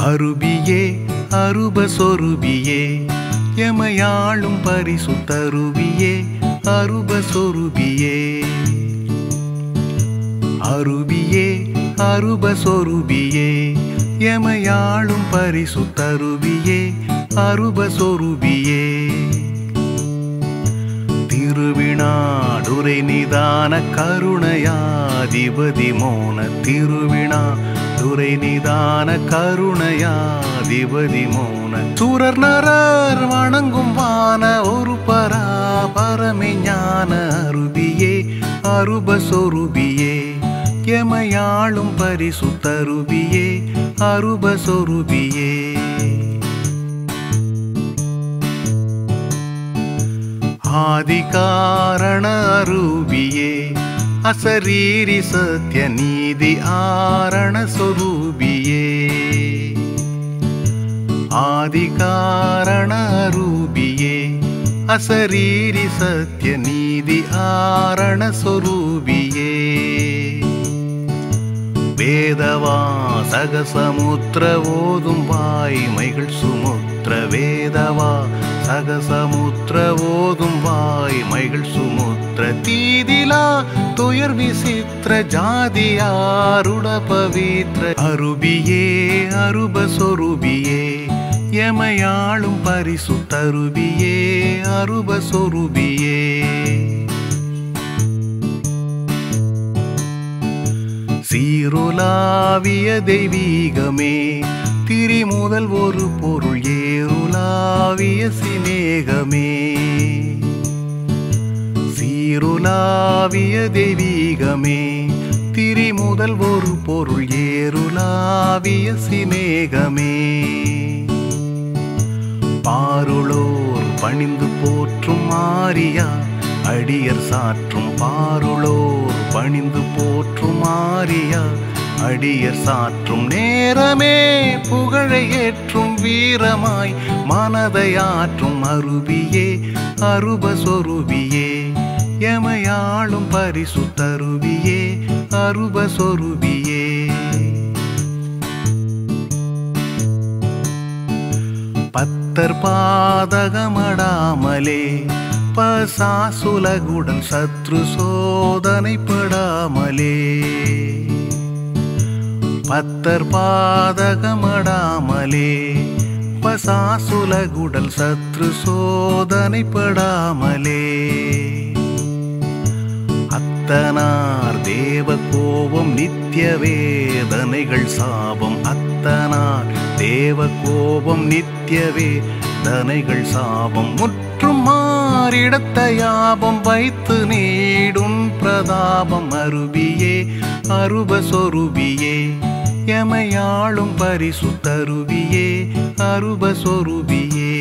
அருபியே அருபசொருபியே எமையாளும் பரிசுத்தருபியே அருபசொருபியே அருபியே அருபசொருபியே எமையாளும் பரிசுத்தருபியே அருபசொருபியே திருவினாடுரை நிதான கருணையாதிபதி மோன திருவினா துரை நிதான கருணையாதிபதி மோன சூரர் நரர் வணங்கும் வான ஒரு பரா பரமெஞான அருபியே அருபசொருபியே எமையாளும் பரிசுத்தருபியே அருபசொருபியே ஆதிகாரண அரூபியே அசரீரி சத்ய நீதி ஆரண சொரூபியே ஆதிகாரண அரூபியே அசரீரி சத்ய நீதி ஆரண சொரூபியே வேதவா சகசமுத்திர ஓதும் வாய்மைகள் சுமுத்திர வேதவா சகசமுத்திர ஓதும் வாய்மைகள் சுமுத்திர தீதிலா துயர் விசித்திர ஜாதியாருட பவித்ர அருபியே அருபசொருபியே எமையாளும் பரிசுத்தருபியே அருபசொருபியே சீருலாவிய தெய்வீகமே திரிமுதல் ஒரு பொருள் ஏருலாவிய சிநேகமே சீருலாவிய தெய்வீகமே திரிமுதல் ஒரு பொருள் ஏருலாவிய சிநேகமே பாருளோர் பணிந்து போற்றும் மாரியா அடியர் சாற்றும் பாருளோர் பணிந்து போற்றும் மாரியா அடியர் சாற்றும் நேரமே புகழை ஏற்றும் வீரமாய் மனதையாற்றும் அருபியே அருபசொருபியே எமையாளும் பரிசுத்தருபியே அருபசொருபியே பத்தர் பாதகமடாமலே பசாசுலகுடன் சத்ரு சோதனைப்படாமலே பத்தர் பாதகமடாமலே பசாசுலகுடல் சத்ரு சோதனைப்படாமலே அத்தனார் தேவ கோபம் நித்திய வேதனைகள் சாபம் அத்தனார் தேவ கோபம் நித்திய வேதனைகள் சாபம் முற்றும் மாறிடத்த யாபம் வைத்து நீடும் பிரதாபம் அருபியே அருபசொருபியே எமையாளும் பரிசுத்தருபியே அருபசொருபியே